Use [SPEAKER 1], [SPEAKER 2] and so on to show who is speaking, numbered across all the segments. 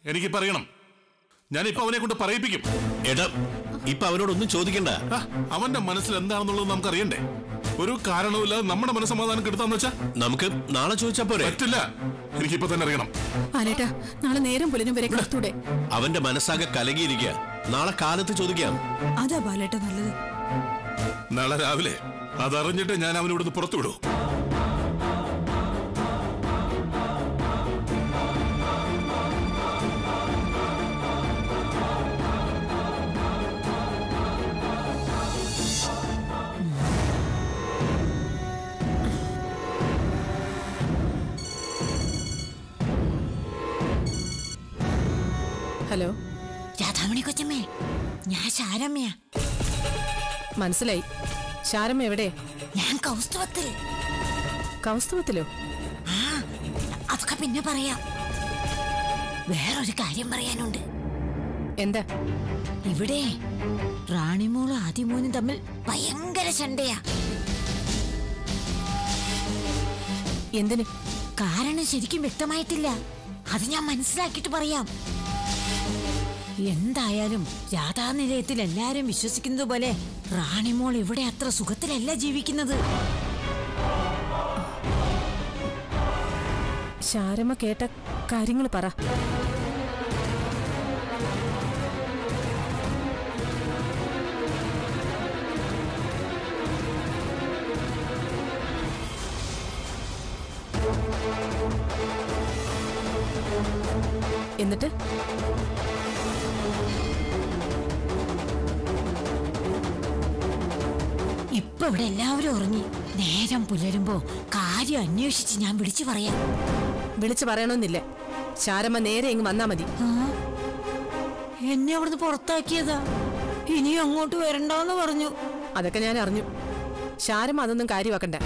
[SPEAKER 1] എനിക്ക് പറയണം ഞാനിപ്പോ അവനെ കൊണ്ട് പറയിപ്പിക്കും
[SPEAKER 2] എടാ ഇപ്പൊ അവനോടൊന്നും ചോദിക്കണ്ട
[SPEAKER 1] ആ, അവന്റെ മനസ്സിൽ എന്താണെന്നുള്ളത് നമുക്ക് അറിയണ്ടേ ഒരു കാരണവുമില്ലാതെ നമ്മുടെ മനസ്സമാധാനം കെടുത്താന്ന് വെച്ചാ
[SPEAKER 2] നമുക്ക് നാളെ ചോദിച്ചാ പോരെ
[SPEAKER 1] പറ്റില്ല എനിക്കിപ്പോ തന്നെ അറിയണം
[SPEAKER 3] ആനേട്ടാ നാളെ നേരം പുലരും വരെ കാത്തൂടെ
[SPEAKER 2] അവന്റെ മനസ്സാകെ കലകിയിരിക്കുക നാളെ കാലത്ത് ചോദിക്കാം
[SPEAKER 4] അതാ ബാലേട്ട നല്ലത്
[SPEAKER 1] നാളെ രാവിലെ അതറിഞ്ഞിട്ട് ഞാൻ അവനെ ഇവിടുന്ന് പുറത്തു വിടൂ
[SPEAKER 3] ഹലോ
[SPEAKER 5] രാധാമണി കൊച്ചമ്മേ ഞാൻ ശാരമ്യ
[SPEAKER 3] മനസ്സിലായി ശാരമ്മ എവിടെ
[SPEAKER 5] ഞാൻ കൗസ്തുവത്തിൽ
[SPEAKER 3] കൗസ്തവത്തിലോ
[SPEAKER 5] ആ അതൊക്കെ പിന്നെ പറയാം വേറൊരു കാര്യം പറയാനുണ്ട്
[SPEAKER 3] എന്താ
[SPEAKER 5] ഇവിടെ റാണിമോളും ആദിമോനും തമ്മിൽ ഭയങ്കര ശണ്ടയാ
[SPEAKER 3] എന്തിന്
[SPEAKER 5] കാരണം ശരിക്കും വ്യക്തമായിട്ടില്ല അത് ഞാൻ മനസ്സിലാക്കിയിട്ട് പറയാം എന്തായാലും രാധാനിലയത്തിൽ എല്ലാരും വിശ്വസിക്കുന്നത് പോലെ റാണിമോൾ ഇവിടെ അത്ര സുഖത്തിലല്ല ജീവിക്കുന്നത്
[SPEAKER 3] ശാരമ്മ കേട്ട കാര്യങ്ങൾ പറ എന്നിട്ട്
[SPEAKER 5] ഇപ്പൊ ഇവിടെ എല്ലാവരും ഉറങ്ങി നേരം പുലരുമ്പോ കാര്യം അന്വേഷിച്ച് ഞാൻ വിളിച്ചു പറയാം
[SPEAKER 3] വിളിച്ചു പറയണമെന്നില്ല ശാരമ്മ നേരെ ഇങ്ങ് വന്നാ മതി
[SPEAKER 5] ആ? എന്നെ അവിടുന്ന് പുറത്താക്കിയതാ ഇനിയും അങ്ങോട്ട് വരണ്ടോന്ന് പറഞ്ഞു
[SPEAKER 3] അതൊക്കെ ഞാൻ അറിഞ്ഞു ശാരമ്മ അതൊന്നും കാര്യമാക്കണ്ട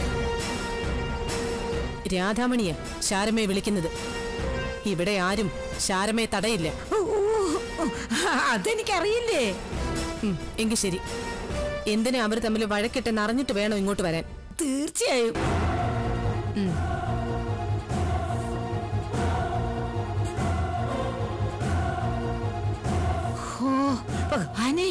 [SPEAKER 3] രാധാമണിയാ ശാരമ്മയെ വിളിക്കുന്നത് ഇവിടെ ആരും ശാരമ്മയെ തടയില്ല
[SPEAKER 5] ഓ, ഓ, ഓ, അതെനിക്കറിയില്ലേ
[SPEAKER 3] ഉം, എങ്കിൽ ശരി എന്തിനാ അവർ തമ്മിൽ വഴക്കിട്ടെന്ന് അറിഞ്ഞിട്ട് വേണോ ഇങ്ങോട്ട് വരാൻ
[SPEAKER 5] തീർച്ചയായും ഓ ഭഗവാനെ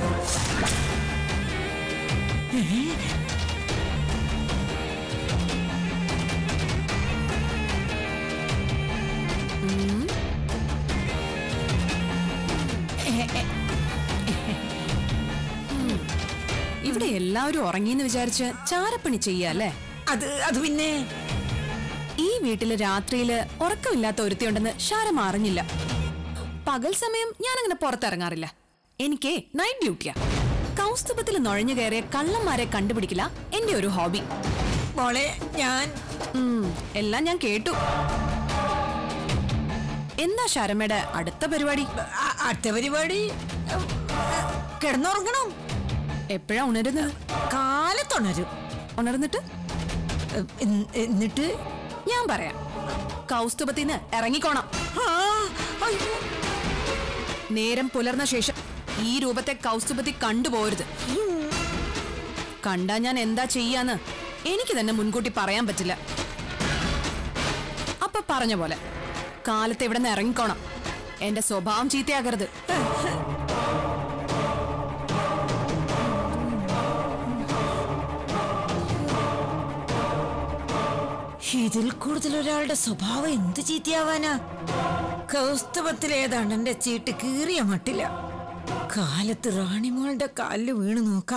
[SPEAKER 4] ഇവിടെ എല്ലാവരും ഉറങ്ങിയെന്ന് വിചാരിച്ച് ചാരപ്പണി ചെയ്യാല്ലേ
[SPEAKER 5] അത് അത് പിന്നെ
[SPEAKER 4] ഈ വീട്ടില് രാത്രിയില് ഉറക്കമില്ലാത്ത ഒരുത്തിയുണ്ടെന്ന് ശാരമ അറിഞ്ഞില്ല പകൽ സമയം ഞാൻ അങ്ങനെ പുറത്തിറങ്ങാറില്ല എനിക്ക് നൈറ്റ് ഡ്യൂട്ടിയാ കൗസ്തുഭത്തിൽ നുഴഞ്ഞു കയറിയ കള്ളന്മാരെ കണ്ടുപിടിക്കില്ല എന്റെ ഒരു ഹോബി
[SPEAKER 5] മോളെ ഞാൻ
[SPEAKER 4] ഉം, എല്ലാം ഞാൻ കേട്ടു എന്താ ശാരമ്മയുടെ അടുത്ത പരിപാടി
[SPEAKER 5] അ- അടുത്ത പരിപാടി ഉം, കിടന്നുറങ്ങണം
[SPEAKER 4] എപ്പോഴാ ഉണരുന്നത്
[SPEAKER 5] കാലത്തുണരും
[SPEAKER 4] ഉണർന്നിട്ട്
[SPEAKER 5] ഉം, എന്നി- എന്നിട്ട്
[SPEAKER 4] ഞാൻ പറയാം കൗസ്തുഭത്തിന്ന് ഇറങ്ങിക്കോണം
[SPEAKER 5] ആ, അയ്യോ.
[SPEAKER 4] നേരം പുലർന്ന ശേഷം ഈ രൂപത്തെ കൗസ്തുഭത്തി കണ്ടുപോരുത് കണ്ടാ ഞാൻ എന്താ ചെയ്യാന്ന് എനിക്ക് തന്നെ മുൻകൂട്ടി പറയാൻ പറ്റില്ല അപ്പൊ പറഞ്ഞ പോലെ കാലത്ത് ഇവിടെ നിന്ന് ഇറങ്ങിക്കോണം എന്റെ സ്വഭാവം ചീത്തയാകരുത്
[SPEAKER 5] ഇതിൽ കൂടുതൽ ഒരാളുടെ സ്വഭാവം എന്ത് ചീത്തയാവാനാ കൗസ്തവത്തിലേതാണ് എന്റെ ചീട്ട് കീറിയ മട്ടില്ല കാലത്ത് റാണിമോളുടെ കാലിൽ വീണ് നോക്കാം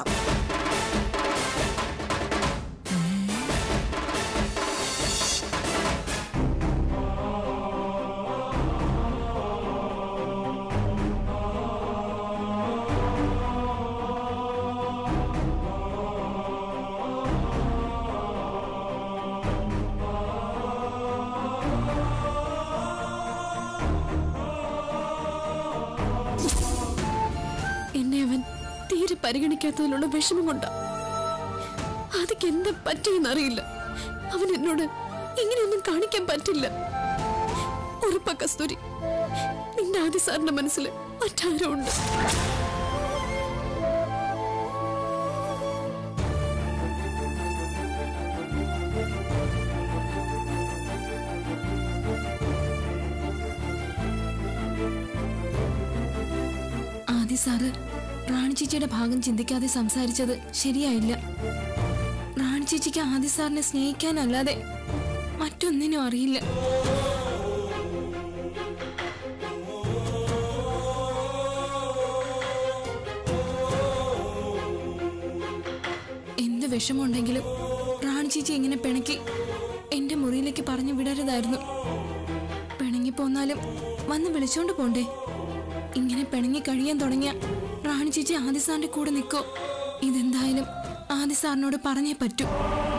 [SPEAKER 6] എന്നെ അവൻ തീരെ പരിഗണിക്കാത്തതിലുള്ള വിഷമം കൊണ്ടാ അതൊക്കെ എന്താ പറ്റിയെന്നറിയില്ല അവൻ എന്നോട് ഇങ്ങനെയൊന്നും കാണിക്കാൻ പറ്റില്ല ഉറപ്പ കസ്തൂരി നിന്റെ ആദ്യ സാറിന്റെ മനസ്സിൽ മറ്റാരോ ഉണ്ട് സാറ് റാണി ചേച്ചിയുടെ ഭാഗം ചിന്തിക്കാതെ സംസാരിച്ചത് ശരിയായില്ല റാണി ചേച്ചിക്ക് ആദി സാറിനെ സ്നേഹിക്കാനല്ലാതെ മറ്റൊന്നിനും അറിയില്ല എന്ത് വിഷമമുണ്ടെങ്കിലും റാണി ചേച്ചി ഇങ്ങനെ പിണക്കി എന്റെ മുറിയിലേക്ക് പറഞ്ഞു വിടരുതായിരുന്നു പിണങ്ങി പോന്നാലും വന്ന് വിളിച്ചോണ്ട് പോണ്ടേ ഇങ്ങനെ പിണങ്ങി കഴിയാൻ തുടങ്ങിയ റാണി ചേച്ചി ആദി സാറിന്റെ കൂടെ നിൽക്കോ ഇതെന്തായാലും ആദി സാറിനോട് പറഞ്ഞേ പറ്റൂ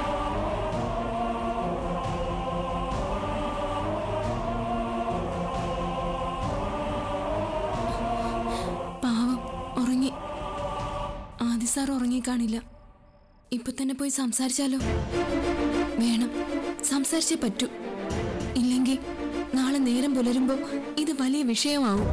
[SPEAKER 6] പാവം ഉറങ്ങി ആദി സാർ ഉറങ്ങിക്കാണില്ല ഇപ്പൊ തന്നെ പോയി സംസാരിച്ചാലോ വേണം സംസാരിച്ചേ പറ്റൂ ഇല്ലെങ്കിൽ നാളെ നേരം പുലരുമ്പോ ഇത് വലിയ വിഷയമാവും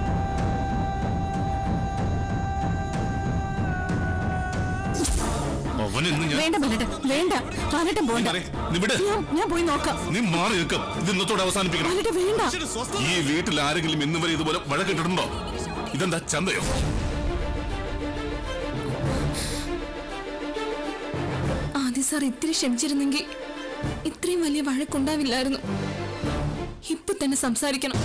[SPEAKER 1] അവൻ ഇന്ന് ഞാൻ
[SPEAKER 3] വേണ്ട ബാലേട്ടൻ വേണ്ട ബാലേട്ടൻ പോണ്ട
[SPEAKER 1] പറയ്, നീ വിട്.
[SPEAKER 3] ഞാൻ- ഞാൻ പോയി നോക്കാം
[SPEAKER 1] നീ മാറി നിൽക്കും ഇത് ഇന്നത്തോടെ അവസാനിപ്പിക്കണം
[SPEAKER 3] ബാലേട്ടൻ വേണ്ട
[SPEAKER 1] ഈ വീട്ടിൽ ആരെങ്കിലും ഇന്ന് വരെ ഇതുപോലെ വഴക്കിട്ടിട്ടുണ്ടോ ഇതെന്താ ചന്തയോ
[SPEAKER 6] ആദ്യ സാർ ഇത്തിരി ക്ഷമിച്ചിരുന്നെങ്കിൽ ഇത്രയും വലിയ വഴക്കുണ്ടാവില്ലായിരുന്നു ഇപ്പൊ തന്നെ സംസാരിക്കണം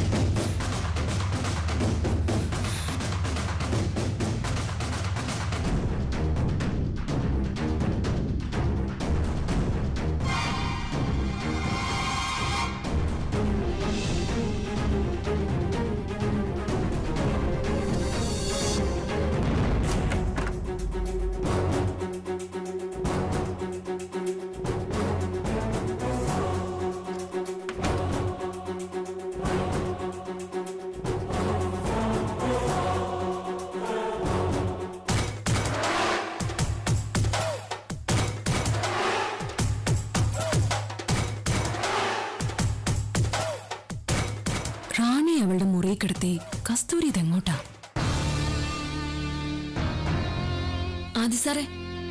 [SPEAKER 6] റാണി അവളുടെ മുറിയിൽ കിടത്തി കസ്തൂരി ഇതെങ്ങോട്ടാ ആദി സാറേ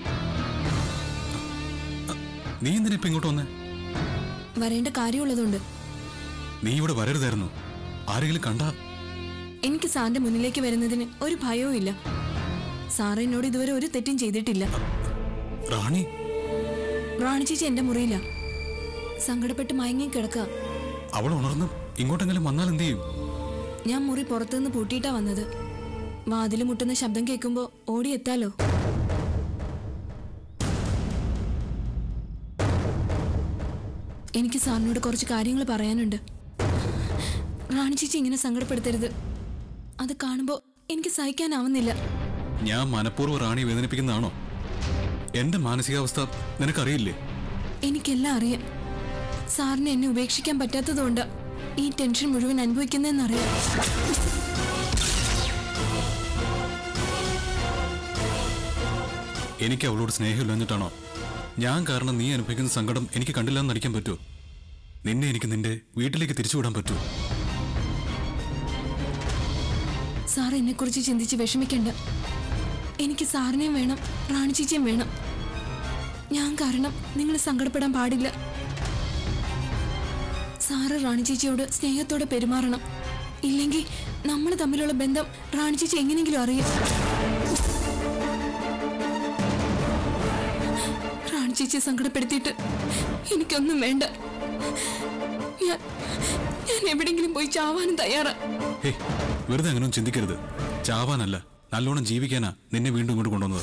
[SPEAKER 7] നീ എന്തിനാ ഇപ്പൊ ഇങ്ങോട്ട് വന്നേ
[SPEAKER 6] വരേണ്ട കാര്യമുള്ളതുകൊണ്ട്
[SPEAKER 7] നീ ഇവിടെ വരരുതായിരുന്നു ആരെങ്കിലും കണ്ടാ
[SPEAKER 6] എനിക്ക് സാറിന്റെ മുന്നിലേക്ക് വരുന്നതിന് ഒരു ഭയവും ഇല്ല സാറ് എന്നോട് ഇതുവരെ ഒരു തെറ്റും ചെയ്തിട്ടില്ല
[SPEAKER 7] റാണി
[SPEAKER 6] റാണി ചേച്ചി എന്റെ മുറിയില്ല സങ്കടപ്പെട്ട് മയങ്ങി കിടക്കുക
[SPEAKER 7] അവൾ ഉണർന്ന് ഇങ്ങോട്ടെങ്കിലും വന്നാൽ എന്ത് ചെയ്യും
[SPEAKER 6] ഞാൻ മുറി പുറത്തുനിന്ന് പൂട്ടിയിട്ടാ വന്നത് വാതിൽ മുട്ടുന്ന ശബ്ദം കേൾക്കുമ്പോ ഓടിയെത്താലോ എനിക്ക് സാറിനോട് കുറച്ച് കാര്യങ്ങൾ പറയാനുണ്ട് റാണി ചേച്ചി ഇങ്ങനെ സങ്കടപ്പെടുത്തരുത് അത് കാണുമ്പോ എനിക്ക് സഹിക്കാനാവുന്നില്ല
[SPEAKER 7] ഞാൻ മനഃപൂർവ്വം റാണി വേദനിപ്പിക്കുന്നതാണോ എന്റെ മാനസികാവസ്ഥ നിനക്കറിയില്ലേ
[SPEAKER 6] എനിക്കെല്ലാം അറിയാം സാറിന് എന്നെ ഉപേക്ഷിക്കാൻ പറ്റാത്തതുകൊണ്ട് ഈ ടെൻഷൻ മുഴുവൻ അനുഭവിക്കുന്നതെന്നറിയാം
[SPEAKER 7] എനിക്ക് അവളോട് സ്നേഹമില്ലാഞ്ഞിട്ടാണോ ഞാൻ കാരണം നീ അനുഭവിക്കുന്ന സങ്കടം എനിക്ക് കണ്ടില്ലെന്ന് നടിക്കാൻ പറ്റുമോ നിന്നെ എനിക്ക് നിന്റെ വീട്ടിലേക്ക് തിരിച്ചുവിടാൻ പറ്റുമോ
[SPEAKER 6] സാർ എന്നെക്കുറിച്ച് ചിന്തിച്ച് വിഷമിക്കണ്ട എനിക്ക് സാറിനെയും വേണം റാണി ചേച്ചിയും വേണം ഞാൻ കാരണം നിങ്ങൾ സങ്കടപ്പെടാൻ പാടില്ല സാറ് റാണി ചേച്ചിയോട് സ്നേഹത്തോടെ പെരുമാറണം ഇല്ലെങ്കിൽ നമ്മൾ തമ്മിലുള്ള ബന്ധം റാണി ചേച്ചി എങ്ങനെയെങ്കിലും അറിയും റാണി ചേച്ചിയെ സങ്കടപ്പെടുത്തിയിട്ട് എനിക്കൊന്നും വേണ്ട ഞാൻ ഞാൻ എവിടെയെങ്കിലും പോയി ചാവാനും തയ്യാറാ
[SPEAKER 7] ഹേ വെറുതെ അങ്ങനെയൊന്നും ചിന്തിക്കരുത് ചാവാനല്ല നല്ലോണം ജീവിക്കാനാ നിന്നെ വീണ്ടും ഇങ്ങോട്ട് കൊണ്ടുവന്നത്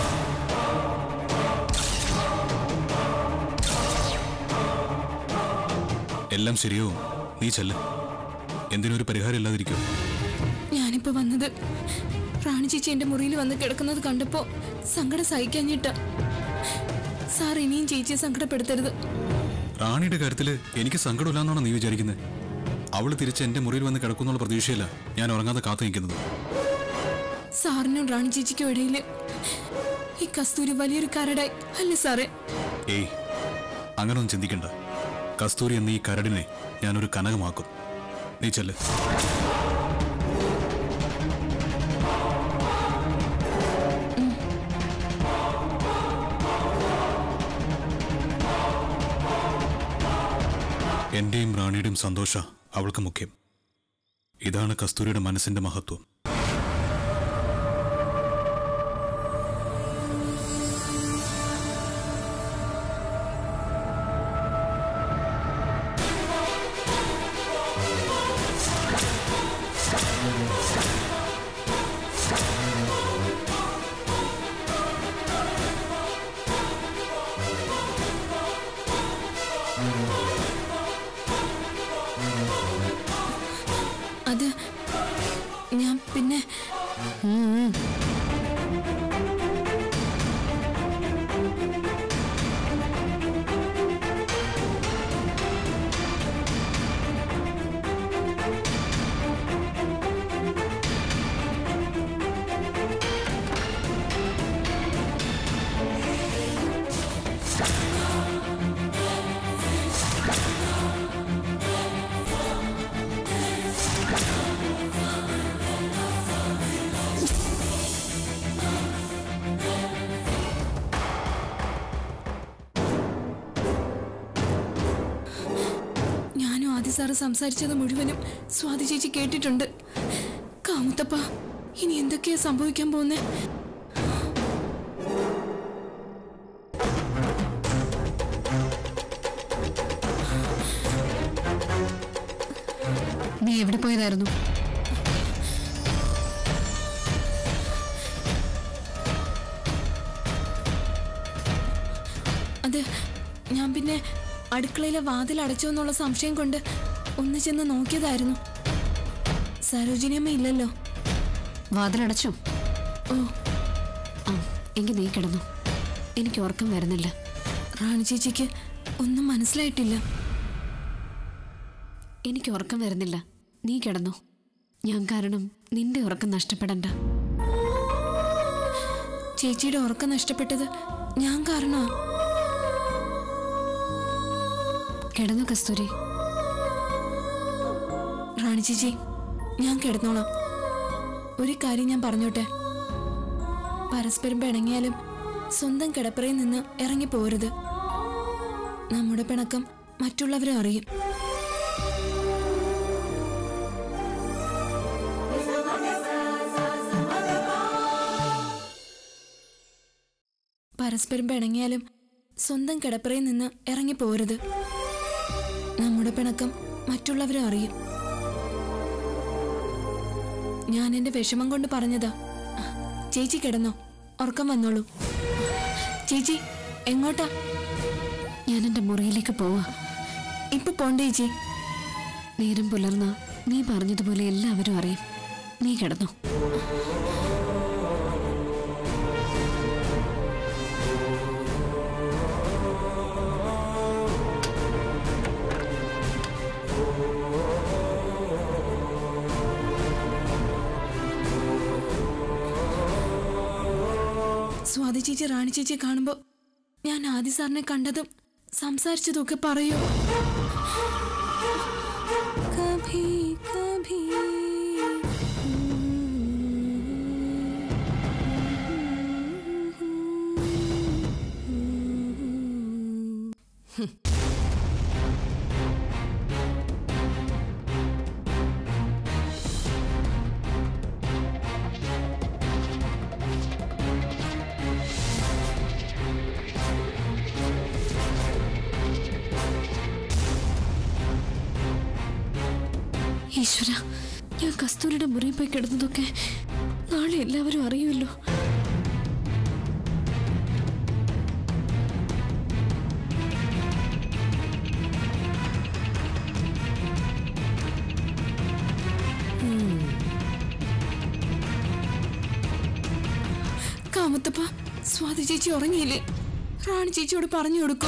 [SPEAKER 7] എല്ലാം ശരിയാവും നീ ചെല്ല് എന്തിനൊരു പരിഹാരം ഇല്ലാതിരിക്കും
[SPEAKER 6] ഞാനിപ്പോ വന്നത് റാണി ചേച്ചി എന്റെ മുറിയിൽ വന്ന് കിടക്കുന്നത് കണ്ടപ്പോ സങ്കടം സഹിക്കാഞ്ഞിട്ട സാർ ഇനിയും ചേച്ചിയെ സങ്കടപ്പെടുത്തരുത്
[SPEAKER 7] റാണിയുടെ കാര്യത്തിൽ എനിക്ക് സങ്കടമില്ലാന്നാണോ നീ വിചാരിക്കുന്നത് അവള് തിരിച്ച് എന്റെ മുറിയിൽ വന്ന് കിടക്കുന്നുള്ള പ്രതീക്ഷയില്ല ഞാൻ ഉറങ്ങാതെ കാത്തു നിൽക്കുന്നത്
[SPEAKER 6] സാറിനും റാണി ചേച്ചിക്കും ഇടയിൽ ഈ കസ്തൂരി വലിയൊരു കരടായി അല്ലേ സാറേ
[SPEAKER 7] ഏയ് അങ്ങനൊന്നും ചിന്തിക്കണ്ട കസ്തൂരി എന്ന ഈ കരടിനെ ഞാനൊരു കനകമാക്കും നീ ചെല്ല് എന്റെയും റാണിയുടെയും സന്തോഷ അവൾക്ക് മുഖ്യം ഇതാണ് കസ്തൂരിയുടെ മനസ്സിന്റെ മഹത്വം
[SPEAKER 6] അത് ഞാൻ പിന്നെ ഞാനും ആദ്യ സാറ് സംസാരിച്ചത് മുഴുവനും സ്വാതി ചേച്ചി കേട്ടിട്ടുണ്ട് കാമുത്തപ്പ ഇനി എന്തൊക്കെയാ സംഭവിക്കാൻ പോകുന്നേ
[SPEAKER 8] നീ എവിടെ പോയതായിരുന്നു
[SPEAKER 6] അത് ഞാൻ പിന്നെ അടുക്കളയിലെ വാതിൽ അടച്ചു എന്നുള്ള സംശയം കൊണ്ട് ഒന്ന് ചെന്ന് നോക്കിയതായിരുന്നു സരോജിനിയമ്മ ഇല്ലല്ലോ
[SPEAKER 8] വാതിലടച്ചോ
[SPEAKER 6] ഓ
[SPEAKER 8] ആ എങ്കിൽ നീ കിടന്നു എനിക്ക് ഉറക്കം വരുന്നില്ല
[SPEAKER 6] റാണി ചേച്ചിക്ക് ഒന്നും മനസ്സിലായിട്ടില്ല
[SPEAKER 8] എനിക്ക് ഉറക്കം വരുന്നില്ല നീ കിടന്നു ഞാൻ കാരണം നിന്റെ ഉറക്കം നഷ്ടപ്പെടണ്ട
[SPEAKER 6] ചേച്ചിയുടെ ഉറക്കം നഷ്ടപ്പെട്ടത് ഞാൻ കാരണമാ
[SPEAKER 8] കിടന്നു കസ്തൂരി
[SPEAKER 6] റാണി ചേച്ചി ഞാൻ കിടന്നോളാം ഒരു കാര്യം ഞാൻ പറഞ്ഞോട്ടെ പരസ്പരം പിണങ്ങിയാലും സ്വന്തം കിടപ്പറയിൽ നിന്ന് ഇറങ്ങി പോരുത് നമ്മുടെ പിണക്കം മറ്റുള്ളവരും അറിയും പരസ്പരം പിണങ്ങിയാലും സ്വന്തം കിടപ്പറയിൽ നിന്ന് ഇറങ്ങി പോരുത് നമ്മുടെ പിണക്കം മറ്റുള്ളവരും അറിയും ഞാൻ എന്റെ വിഷമം കൊണ്ട് പറഞ്ഞതാ ചേച്ചി കിടന്നോ ഉറക്കം വന്നോളൂ ചേച്ചി എങ്ങോട്ടാ
[SPEAKER 8] ഞാൻ എൻ്റെ മുറിയിലേക്ക് പോവാ
[SPEAKER 6] ഇപ്പൊ പോണ്ടേ ചേച്ചി
[SPEAKER 8] നേരം പുലർന്ന നീ പറഞ്ഞതുപോലെ എല്ലാവരും അറിയും നീ കിടന്നു
[SPEAKER 6] സ്വാതി ചേച്ചി റാണി ചേച്ചി കാണുമ്പോ ഞാൻ ആദി സാറിനെ കണ്ടതും സംസാരിച്ചതൊക്കെ പറയൂ കഭി കഭി
[SPEAKER 8] ഈശ്വര ഞാൻ കസ്തൂരിയുടെ മുറിയിൽ പോയി കിടന്നതൊക്കെ നാളെ എല്ലാവരും അറിയുമല്ലോ
[SPEAKER 6] കാമത്തപ്പ സ്വാതി ചേച്ചി ഉറങ്ങിയില്ലേ റാണി ചേച്ചിയോട് പറഞ്ഞു കൊടുക്കോ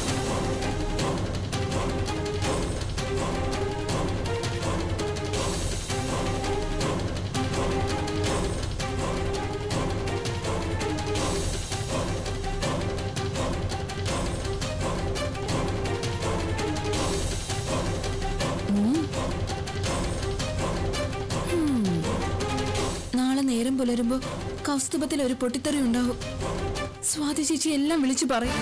[SPEAKER 6] നാളെ നേരം പുലരുമ്പോ കൗസ്തുഭത്തിൽ ഒരു പൊട്ടിത്തെറി ഉണ്ടാവും സ്വാതി ചേച്ചി എല്ലാം വിളിച്ചു പറയും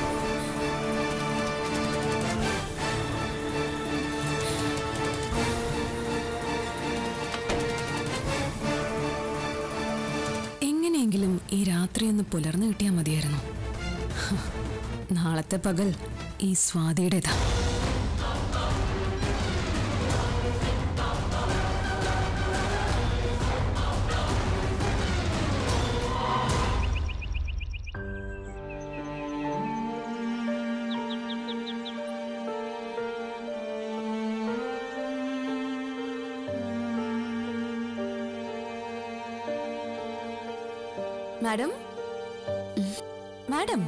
[SPEAKER 6] എങ്ങനെയെങ്കിലും ഈ രാത്രി ഒന്ന് പുലർന്നു കിട്ടിയാൽ മതിയായിരുന്നു ഹ്, നാളത്തെ പകൽ ഈ സ്വാതിയുടേതാ
[SPEAKER 4] മാഡം മാഡം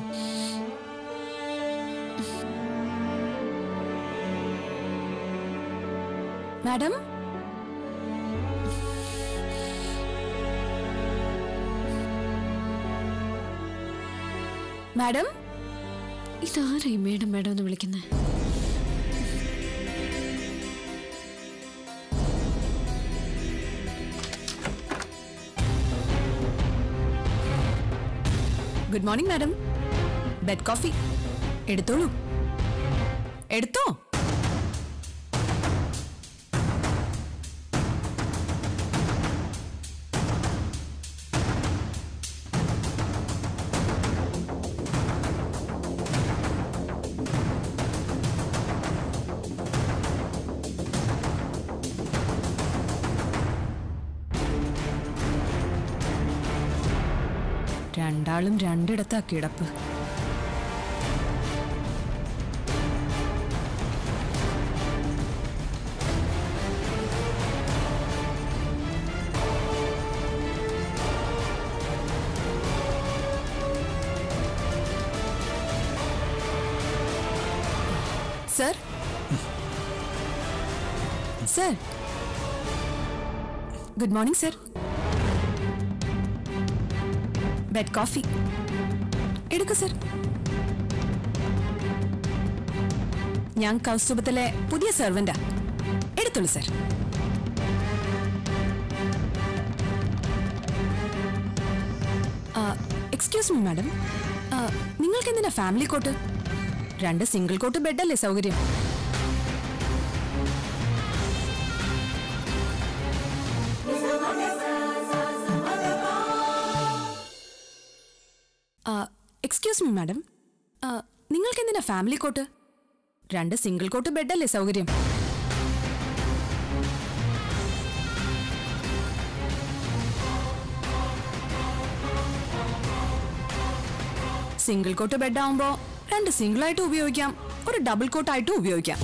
[SPEAKER 4] മാഡം മാഡം
[SPEAKER 8] ഇതാരായി മേഡം മേഡം എന്ന് വിളിക്കുന്നത്
[SPEAKER 4] good morning madam bed coffee എടുത്തോളൂ എടുത്തോ രണ്ടാളും രണ്ടിടത്താ കിടപ്പ് sir sir good morning sir bed coffee എടുക്കൂ സർ ഞാൻ കൗസ്തുഭത്തിലെ പുതിയ സെർവന്റാ എടുത്തോളൂ സർ എക്സ്ക്യൂസ് മീ മാഡം നിങ്ങൾക്ക് എന്തിനാ ഫാമിലി കോട്ട് രണ്ട് സിംഗിൾ കോട്ട് ബെഡല്ലേ സൗകര്യം എക്സ്ക്യൂസ് മീ മാഡം നിങ്ങൾക്ക് എന്തിനാ ഫാമിലി കോട്ട് രണ്ട് സിംഗിൾ കോട്ട് ബെഡല്ലേ സൗകര്യം സിംഗിൾ കോട്ട് ബെഡ് ആവുമ്പോ രണ്ട് സിംഗിൾ ആയിട്ട് ഉപയോഗിക്കാം ഒരു ഡബിൾ കോട്ട് ആയിട്ടും ഉപയോഗിക്കാം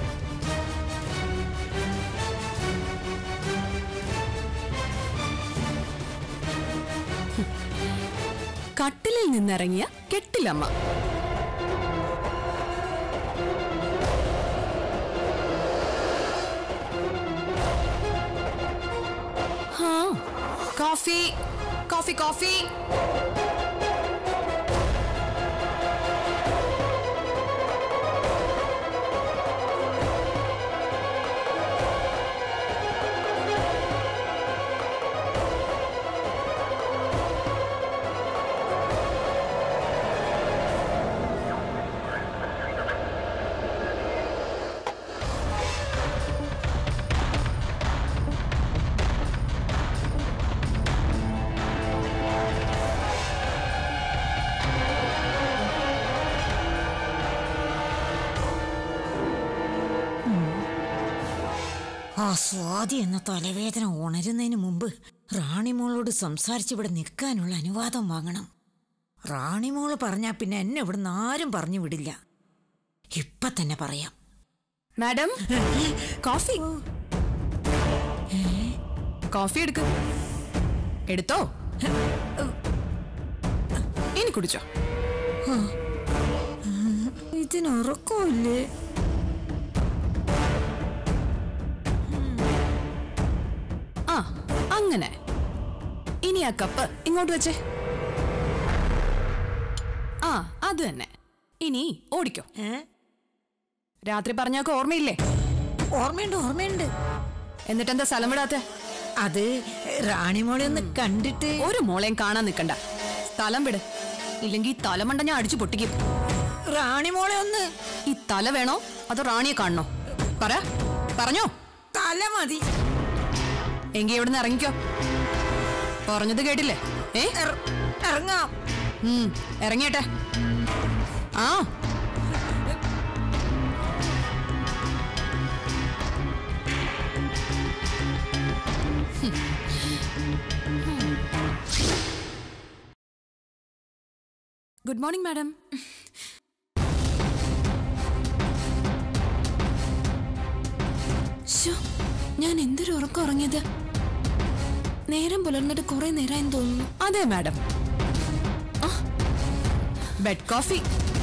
[SPEAKER 4] കട്ടിലിൽ നിന്നിറങ്ങിയ കെട്ടിലമ്മ ഹാ കോഫി കോഫി കോഫി
[SPEAKER 5] ആ സ്വാതി എന്ന തലവേദന ഉണരുന്നതിന് മുമ്പ് റാണിമോളോട് സംസാരിച്ച് ഇവിടെ നിൽക്കാനുള്ള അനുവാദം വാങ്ങണം റാണിമോള് പറഞ്ഞാ പിന്നെ എന്നെ ഇവിടുന്ന് ആരും പറഞ്ഞു വിടില്ല ഇപ്പൊ തന്നെ പറയാം
[SPEAKER 4] മാഡം കോഫി കോഫി എടുക്ക് എടുത്തോ ഇനി കുടിച്ചോ
[SPEAKER 5] ഇതിനുറക്കമില്ലേ
[SPEAKER 4] ആ അങ്ങനെ ഇനി ആ കപ്പ് ഇങ്ങോട്ട് വെച്ചേ ആ അത് തന്നെ ഇനി ഓടിക്കോ
[SPEAKER 5] ഏ?
[SPEAKER 4] രാത്രി പറഞ്ഞൊക്കെ ഓർമ്മയില്ലേ
[SPEAKER 5] ഓർമ്മയുണ്ട് ഓർമ്മയുണ്ട്
[SPEAKER 4] എന്നിട്ടെന്താ സ്ഥലം വിടാത്തെ
[SPEAKER 5] അത് റാണിമോളെ ഒന്ന് കണ്ടിട്ട്
[SPEAKER 4] ഒരു മോളെയും കാണാൻ നിൽക്കണ്ട സ്ഥലം വിട് ഇല്ലെങ്കിൽ തലമണ്ട ഞാൻ അടിച്ചു പൊട്ടിക്കും
[SPEAKER 5] റാണിമോളെ ഒന്ന്
[SPEAKER 4] ഈ തല വേണോ അതോ റാണിയെ കാണണോ പറ പറഞ്ഞോ
[SPEAKER 5] തല മതി
[SPEAKER 4] എങ്കി ഇവിടുന്ന് ഇറങ്ങിക്കോ പറഞ്ഞത് കേട്ടില്ലേ ഏ
[SPEAKER 5] ഇറ- ഇറങ്ങാം
[SPEAKER 4] ഉം, ഇറങ്ങിയട്ടെ ആ ഗുഡ് മോർണിംഗ് മാഡം
[SPEAKER 8] ശ്ശോ, ഞാൻ എന്തൊരു ഉറക്കം ഉറങ്ങിയത് നേരം പുലർന്നിട്ട് കുറെ നേരമായി തോന്നുന്നു
[SPEAKER 4] അതെ മാഡം ബെഡ് കോഫി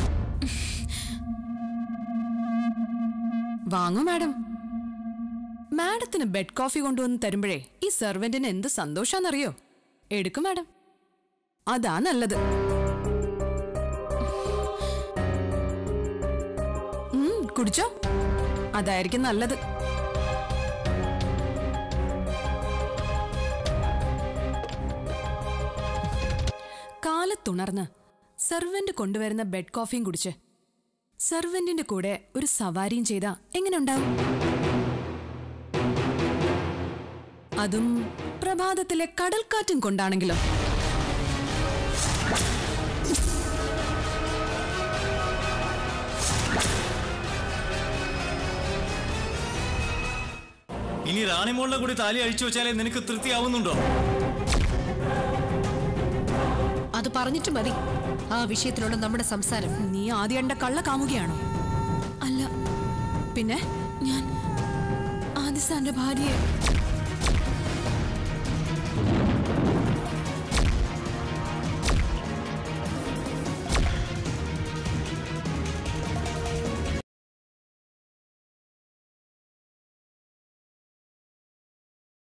[SPEAKER 4] വാങ്ങൂ മാഡം മാഡത്തിന് ബെഡ് കോഫി കൊണ്ടുവന്ന് തരുമ്പോഴേ ഈ സെർവന്റിന് എന്ത് സന്തോഷാന്നറിയോ എടുക്കും മാഡം അതാ നല്ലത് ഉം, കുടിച്ചോ അതായിരിക്കും നല്ലത് കാലത്തുണർന്ന് സെർവന്റ് കൊണ്ടുവരുന്ന ബെഡ് കോഫിയും കുടിച്ച് സെർവന്റിന്റെ കൂടെ ഒരു സവാരിയും ചെയ്താ എങ്ങനെ ഉണ്ടാവും അതും പ്രഭാതത്തിലെ കടൽക്കാറ്റും കൊണ്ടാണെങ്കിലോ
[SPEAKER 9] ഇനി റാണിമോളുടെ കൂടി താലി അഴിച്ചു വെച്ചാലേ നിനക്ക് തൃപ്തിയാവുന്നുണ്ടോ
[SPEAKER 6] അത് പറഞ്ഞിട്ട് മതി ആ വിഷയത്തിലുള്ള നമ്മുടെ സംസാരം
[SPEAKER 4] നീ ആദ്യം എന്റെ കള്ള കാമുകയാണോ അല്ല പിന്നെ ഞാൻ ആദിസാന്റെ ഭാര്യയെ